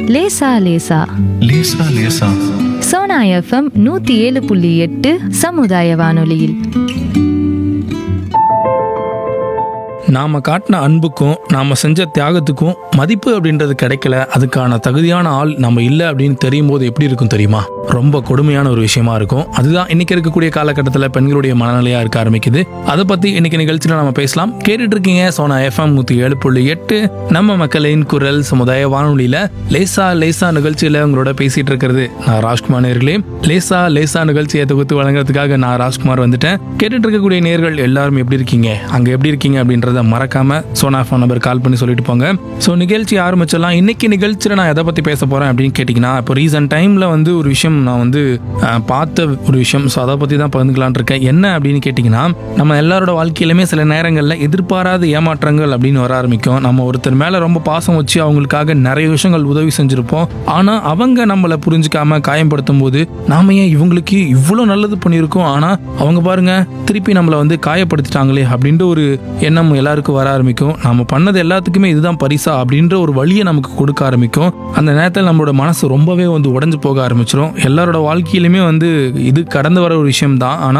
லேசா லேசா லேசா லேசா சோனா எஃப்எம் நூத்தி ஏழு புள்ளி எட்டு சமுதாய வானொலியில் நாம காட்டின அன்புக்கும் நாம செஞ்ச தியாகத்துக்கும் மதிப்பு அப்படின்றது கிடைக்கல அதுக்கான தகுதியான ஆள் நம்ம இல்லை அப்படின்னு தெரியும் போது எப்படி இருக்கும் தெரியுமா ரொம்ப கொடுமையான ஒரு விஷயமா இருக்கும் அதுதான் இன்னைக்கு இருக்கக்கூடிய காலகட்டத்தில் பெண்களுடைய மனநிலையா இருக்க ஆரம்பிக்குது அதை பத்தி இன்னைக்கு நிகழ்ச்சியில நம்ம பேசலாம் கேட்டுட்டு இருக்கீங்க சோனா எஃப்எம் நூத்தி ஏழு புள்ளி எட்டு நம்ம மக்களின் குரல் சமுதாய வானொலியில லேசா லேசா நிகழ்ச்சியில உங்களோட பேசிட்டு இருக்கிறது நான் ராஜ்குமார் நேர்களே லேசா லேசா நிகழ்ச்சியை தொகுத்து வழங்குறதுக்காக நான் ராஜ்குமார் வந்துட்டேன் கேட்டுட்டு இருக்கக்கூடிய நேர்கள் எல்லாரும் எப்படி இருக்கீங்க அங்க எப்படி இருக்கீங்க அப்படின்றத மறக்காம சோனா ஃபோன் நம்பர் கால் பண்ணி சொல்லிட்டு போங்க ஸோ நிகழ்ச்சி ஆரம்பிச்சிடலாம் இன்னைக்கு நிகழ்ச்சியில் நான் எதை பத்தி பேச போறேன் அப்படின்னு கேட்டிங்கன்னா இப்போ ரீசன்ட் டைம்ல வந்து ஒரு விஷயம் நான் வந்து அஹ், பார்த்த ஒரு விஷயம் ஸோ அதை பத்தி தான் பகிர்ந்துக்கலாம்னு இருக்கேன் என்ன அப்படின்னு கேட்டிங்கன்னா நம்ம எல்லாரோட வாழ்க்கையிலுமே சில நேரங்களில் எதிர்பாராத ஏமாற்றங்கள் அப்படின்னு வர ஆரம்பிக்கும் நம்ம ஒருத்தர் மேல ரொம்ப பாசம் வச்சு அவங்களுக்காக நிறைய விஷயங்கள் உதவி செஞ்சிருப்போம் ஆனா அவங்க நம்மளை புரிஞ்சுக்காம காயப்படுத்தும் போது நாம ஏன் இவங்களுக்கு இவ்வளோ நல்லது பண்ணியிருக்கோம் ஆனா அவங்க பாருங்க திருப்பி நம்மளை வந்து காயப்படுத்திட்டாங்களே அப்படின்ற ஒரு எண்ணம் எல்லாருக்கும் வர ஆரம்பிக்கும் நம்ம பண்ணது எல்லாத்துக்குமே இதுதான் பரிசா அப்படின்ற ஒரு வழியை நமக்கு கொடுக்க ஆரம்பிக்கும் அந்த நேரத்தில் நம்மளோட மனசு ரொம்பவே வந்து உடைஞ்சு போக ஆரம்பிச்சிடும் எல்லாரோட வாழ்க்கையிலுமே வந்து இது கடந்து வர ஒரு விஷயம் தான் ஆனா